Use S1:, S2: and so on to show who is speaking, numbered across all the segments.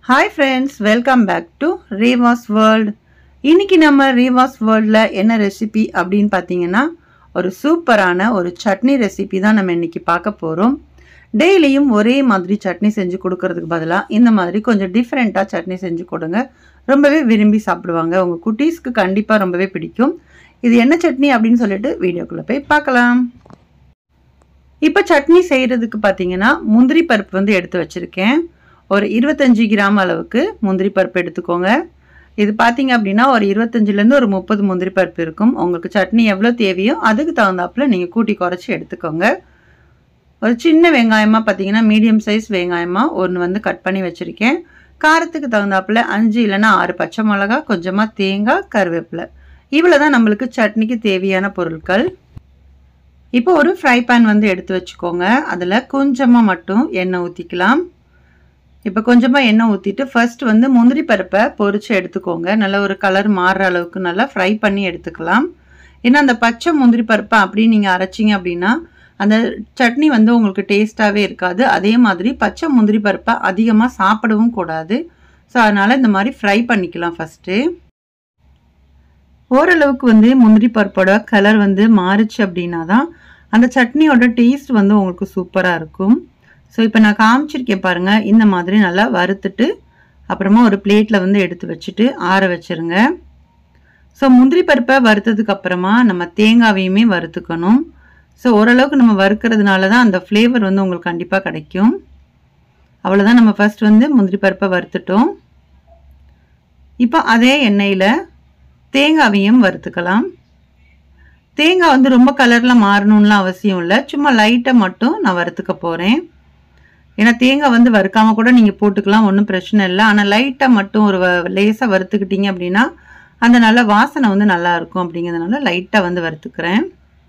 S1: hi friends welcome back to Revas world இன்னைக்கு நம்ம ரேவாஸ் வேர்ல்டில் என்ன ரெசிபி அப்படின்னு பார்த்தீங்கன்னா ஒரு சூப்பரான ஒரு சட்னி ரெசிபி தான் நம்ம இன்னைக்கு பார்க்க போகிறோம் டெய்லியும் ஒரே மாதிரி சட்னி செஞ்சு கொடுக்கறதுக்கு பதிலாக இந்த மாதிரி கொஞ்சம் டிஃப்ரெண்ட்டாக சட்னி செஞ்சு கொடுங்க ரொம்பவே விரும்பி சாப்பிடுவாங்க உங்கள் குட்டீஸ்க்கு கண்டிப்பாக ரொம்பவே பிடிக்கும் இது என்ன சட்னி அப்படின்னு சொல்லிட்டு வீடியோக்குள்ளே போய் பார்க்கலாம் இப்போ சட்னி செய்கிறதுக்கு பார்த்தீங்கன்னா முந்திரி பருப்பு வந்து எடுத்து வச்சுருக்கேன் ஒரு இருபத்தஞ்சி கிராம் அளவுக்கு முந்திரி பருப்பு எடுத்துக்கோங்க இது பார்த்தீங்க அப்படின்னா ஒரு இருபத்தஞ்சிலேருந்து ஒரு முப்பது முந்திரி பருப்பு இருக்கும் உங்களுக்கு சட்னி எவ்வளோ தேவையோ அதுக்கு தகுந்தாப்புல நீங்கள் கூட்டி குறைச்சி எடுத்துக்கோங்க ஒரு சின்ன வெங்காயமாக பார்த்தீங்கன்னா மீடியம் சைஸ் வெங்காயமாக ஒன்று வந்து கட் பண்ணி வச்சுருக்கேன் காரத்துக்கு தகுந்தாப்புல அஞ்சு இல்லைன்னா ஆறு பச்சை மிளகா கொஞ்சமாக தேங்காய் கருவேப்பிலை இவ்வளோ தான் நம்மளுக்கு சட்னிக்கு தேவையான பொருட்கள் இப்போ ஒரு ஃப்ரை பேன் வந்து எடுத்து வச்சுக்கோங்க அதில் கொஞ்சமாக மட்டும் எண்ணெய் ஊற்றிக்கலாம் இப்போ கொஞ்சமாக எண்ணெய் ஊற்றிட்டு ஃபர்ஸ்ட் வந்து முந்திரி பருப்பை பொரிச்சு எடுத்துக்கோங்க நல்ல ஒரு கலர் மாறுற அளவுக்கு நல்லா ஃப்ரை பண்ணி எடுத்துக்கலாம் ஏன்னா அந்த பச்சை முந்திரி பருப்பை அப்படி நீங்கள் அரைச்சிங்க அப்படின்னா அந்த சட்னி வந்து உங்களுக்கு டேஸ்ட்டாகவே இருக்காது அதே மாதிரி பச்சை முந்திரி பருப்பை அதிகமாக சாப்பிடவும் கூடாது ஸோ அதனால் இந்த மாதிரி ஃப்ரை பண்ணிக்கலாம் ஃபஸ்ட்டு ஓரளவுக்கு வந்து முந்திரி பருப்போட கலர் வந்து மாறுச்சு அப்படின்னா தான் அந்த சட்னியோட டேஸ்ட் வந்து உங்களுக்கு சூப்பராக இருக்கும் ஸோ இப்போ நான் காமிச்சிருக்கேன் பாருங்கள் இந்த மாதிரி நல்லா வறுத்துட்டு அப்புறமா ஒரு பிளேட்டில் வந்து எடுத்து வச்சுட்டு ஆற வச்சுருங்க ஸோ முந்திரி பருப்பை வறுத்ததுக்கு அப்புறமா நம்ம தேங்காவையுமே வறுத்துக்கணும் ஸோ ஓரளவுக்கு நம்ம வறுக்கிறதுனால தான் அந்த ஃப்ளேவர் வந்து உங்களுக்கு கண்டிப்பாக கிடைக்கும் அவ்வளோதான் நம்ம ஃபர்ஸ்ட் வந்து முந்திரி பருப்பை வறுத்துட்டோம் இப்போ அதே எண்ணெயில் தேங்காவையும் வறுத்துக்கலாம் தேங்காய் வந்து ரொம்ப கலரில் மாறணும்லாம் அவசியம் இல்லை சும்மா லைட்டாக மட்டும் நான் வறுத்துக்க போகிறேன் ஏன்னா தேங்காய் வந்து வறுக்காமல் கூட நீங்கள் போட்டுக்கலாம் ஒன்றும் பிரச்சனை இல்லை ஆனால் லைட்டாக மட்டும் ஒரு லேசாக வறுத்துக்கிட்டீங்க அப்படின்னா அந்த நல்ல வாசனை வந்து நல்லா இருக்கும் அப்படிங்கிறதுனால லைட்டாக வந்து வறுத்துக்கிறேன்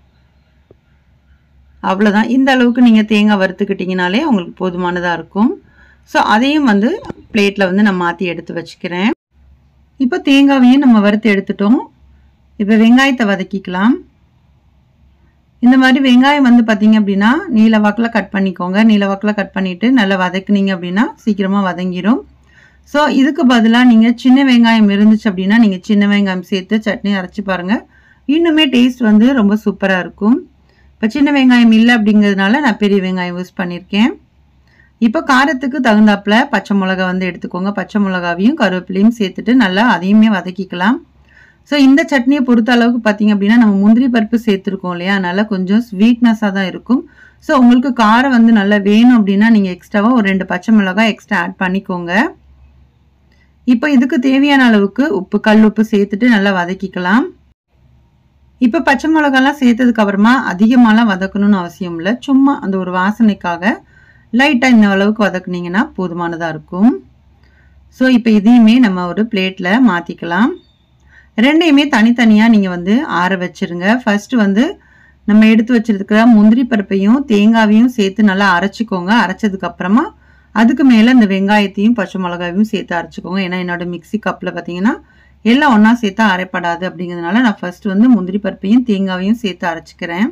S1: அவ்வளோதான் இந்த அளவுக்கு நீங்கள் தேங்காய் வறுத்துக்கிட்டிங்கனாலே உங்களுக்கு போதுமானதாக இருக்கும் ஸோ அதையும் வந்து பிளேட்டில் வந்து நான் மாற்றி எடுத்து வச்சுக்கிறேன் இப்போ தேங்காவையும் நம்ம வறுத்து எடுத்துட்டோம் இப்போ வெங்காயத்தை வதக்கிக்கலாம் இந்த மாதிரி வெங்காயம் வந்து பார்த்தீங்க அப்படின்னா நீல வாக்கில் கட் பண்ணிக்கோங்க நீல வாக்கில் கட் பண்ணிவிட்டு நல்லா வதக்குனீங்க அப்படின்னா சீக்கிரமாக வதங்கிடும் ஸோ இதுக்கு பதிலாக நீங்கள் சின்ன வெங்காயம் இருந்துச்சு அப்படின்னா நீங்கள் சின்ன வெங்காயம் சேர்த்து சட்னி அரைச்சி பாருங்கள் இன்னுமே டேஸ்ட் வந்து ரொம்ப சூப்பராக இருக்கும் இப்போ சின்ன வெங்காயம் இல்லை அப்படிங்கிறதுனால நான் பெரிய வெங்காயம் யூஸ் பண்ணியிருக்கேன் இப்போ காரத்துக்கு தகுந்தாப்புல பச்சை மிளகா வந்து எடுத்துக்கோங்க பச்சை மிளகாவையும் கருவேப்பிலையும் சேர்த்துட்டு நல்லா அதையுமே வதக்கிக்கலாம் ஸோ இந்த சட்னியை பொறுத்த அளவுக்கு பார்த்தீங்க அப்படின்னா நம்ம முந்திரி பருப்பு சேர்த்துருக்கோம் இல்லையா அதனால் கொஞ்சம் ஸ்வீட்னஸாக தான் இருக்கும் ஸோ உங்களுக்கு காரம் வந்து நல்லா வேணும் அப்படின்னா நீங்கள் எக்ஸ்ட்ராவாக ஒரு ரெண்டு பச்சை மிளகாய் எக்ஸ்ட்ரா ஆட் பண்ணிக்கோங்க இப்போ இதுக்கு தேவையான அளவுக்கு உப்பு கல் உப்பு சேர்த்துட்டு நல்லா வதக்கிக்கலாம் இப்போ பச்சை மிளகாலாம் சேர்த்ததுக்கு அப்புறமா அதிகமாகலாம் வதக்கணும்னு அவசியம் இல்லை சும்மா அந்த ஒரு வாசனைக்காக லைட்டாக இந்த அளவுக்கு வதக்குனீங்கன்னா போதுமானதாக இருக்கும் ஸோ இப்போ இதையுமே நம்ம ஒரு பிளேட்டில் மாற்றிக்கலாம் ரெண்டையுமே தனித்தனியாக நீங்கள் வந்து ஆற வச்சுருங்க ஃபஸ்ட்டு வந்து நம்ம எடுத்து வச்சிருக்கிற முந்திரி பருப்பையும் தேங்காவையும் சேர்த்து நல்லா அரைச்சிக்கோங்க அரைச்சதுக்கப்புறமா அதுக்கு மேலே இந்த வெங்காயத்தையும் பச்சை மிளகாவையும் சேர்த்து அரைச்சிக்கோங்க ஏன்னா என்னோட மிக்சி கப்பில் பார்த்தீங்கன்னா எல்லாம் ஒன்றா சேர்த்து அரைப்படாது அப்படிங்கிறதுனால நான் ஃபர்ஸ்ட் வந்து முந்திரி பருப்பையும் தேங்காவையும் சேர்த்து அரைச்சிக்கிறேன்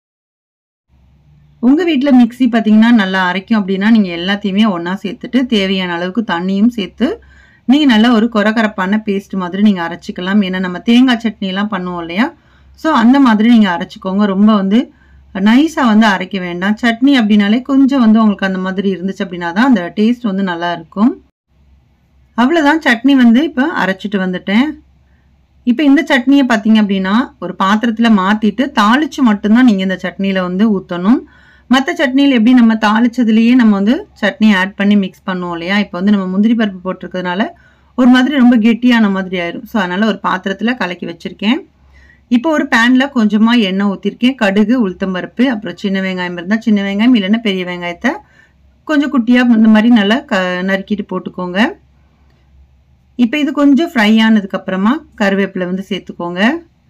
S1: உங்கள் வீட்டில் மிக்சி பார்த்தீங்கன்னா நல்லா அரைக்கும் அப்படின்னா நீங்கள் எல்லாத்தையுமே ஒன்றா சேர்த்துட்டு தேவையான அளவுக்கு தண்ணியும் சேர்த்து நீங்கள் நல்லா ஒரு கொரகரப்பான பேஸ்ட் மாதிரி நீங்கள் அரைச்சிக்கலாம் ஏன்னா நம்ம தேங்காய் சட்னிலாம் பண்ணுவோம் இல்லையா ஸோ அந்த மாதிரி நீங்கள் அரைச்சிக்கோங்க ரொம்ப வந்து நைஸாக வந்து அரைக்க வேண்டாம் சட்னி அப்படின்னாலே கொஞ்சம் வந்து உங்களுக்கு அந்த மாதிரி இருந்துச்சு அப்படின்னா தான் அந்த டேஸ்ட் வந்து நல்லா இருக்கும் அவ்வளோதான் சட்னி வந்து இப்போ அரைச்சிட்டு வந்துட்டேன் இப்போ இந்த சட்னியை பார்த்தீங்க அப்படின்னா ஒரு பாத்திரத்தில் மாற்றிட்டு தாளித்து மட்டும்தான் நீங்கள் இந்த சட்னியில் வந்து ஊற்றணும் மற்ற சட்னியில் எப்படி நம்ம தாளிச்சதுலேயே நம்ம வந்து சட்னி ஆட் பண்ணி மிக்ஸ் பண்ணுவோம் இல்லையா இப்போ வந்து நம்ம முந்திரி பருப்பு போட்டிருக்கிறதுனால ஒரு மாதிரி ரொம்ப கெட்டியான மாதிரி ஆயிரும் ஸோ அதனால் ஒரு பாத்திரத்தில் கலக்கி வச்சுருக்கேன் இப்போ ஒரு பேனில் கொஞ்சமாக எண்ணெய் ஊற்றிருக்கேன் கடுகு உளுத்தம்பருப்பு அப்புறம் சின்ன வெங்காயம் இருந்தால் சின்ன வெங்காயம் இல்லைன்னா பெரிய வெங்காயத்தை கொஞ்சம் குட்டியாக இந்த மாதிரி நல்லா க நறுக்கிட்டு போட்டுக்கோங்க இப்போ இது கொஞ்சம் ஃப்ரை ஆனதுக்கப்புறமா கருவேப்பிலை வந்து சேர்த்துக்கோங்க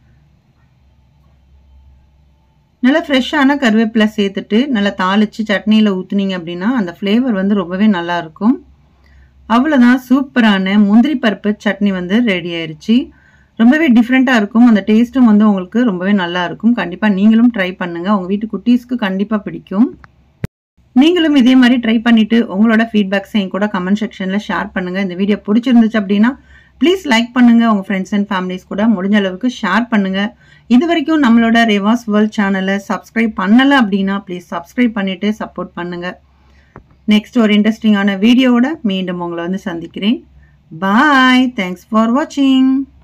S1: நல்லா ஃப்ரெஷ்ஷான கருவேப்பிலை சேர்த்துட்டு நல்லா தாளித்து சட்னியில் ஊற்றுனீங்க அப்படின்னா அந்த ஃப்ளேவர் வந்து ரொம்பவே நல்லா இருக்கும் அவ்வளோதான் சூப்பரான முந்திரி பருப்பு சட்னி வந்து ரெடி ஆயிடுச்சு ரொம்பவே டிஃப்ரெண்ட்டாக இருக்கும் அந்த டேஸ்ட்டும் வந்து உங்களுக்கு ரொம்பவே நல்லா இருக்கும் கண்டிப்பாக நீங்களும் ட்ரை பண்ணுங்கள் உங்கள் வீட்டு குட்டீஸ்க்கு கண்டிப்பாக பிடிக்கும் நீங்களும் இதே மாதிரி ட்ரை பண்ணிட்டு உங்களோட ஃபீட்பேக்ஸையும் கூட கமெண்ட் செக்ஷனில் ஷேர் பண்ணுங்க இந்த வீடியோ பிடிச்சிருந்துச்சு அப்படின்னா ப்ளீஸ் லைக் பண்ணுங்க உங்க ஃப்ரெண்ட்ஸ் அண்ட் ஃபேமிலிஸ் கூட முடிஞ்ச அளவுக்கு ஷேர் பண்ணுங்க இது வரைக்கும் நம்மளோட ரேவாஸ் வேர்ல்ட் சேனலை சப்ஸ்கிரைப் பண்ணலை அப்படின்னா ப்ளீஸ் சப்ஸ்கிரைப் பண்ணிட்டு சப்போர்ட் பண்ணுங்க நெக்ஸ்ட் ஒரு இன்ட்ரெஸ்டிங்கான வீடியோவோட மீண்டும் உங்களை வந்து சந்திக்கிறேன் பாய் தேங்க்ஸ் ஃபார் வாட்சிங்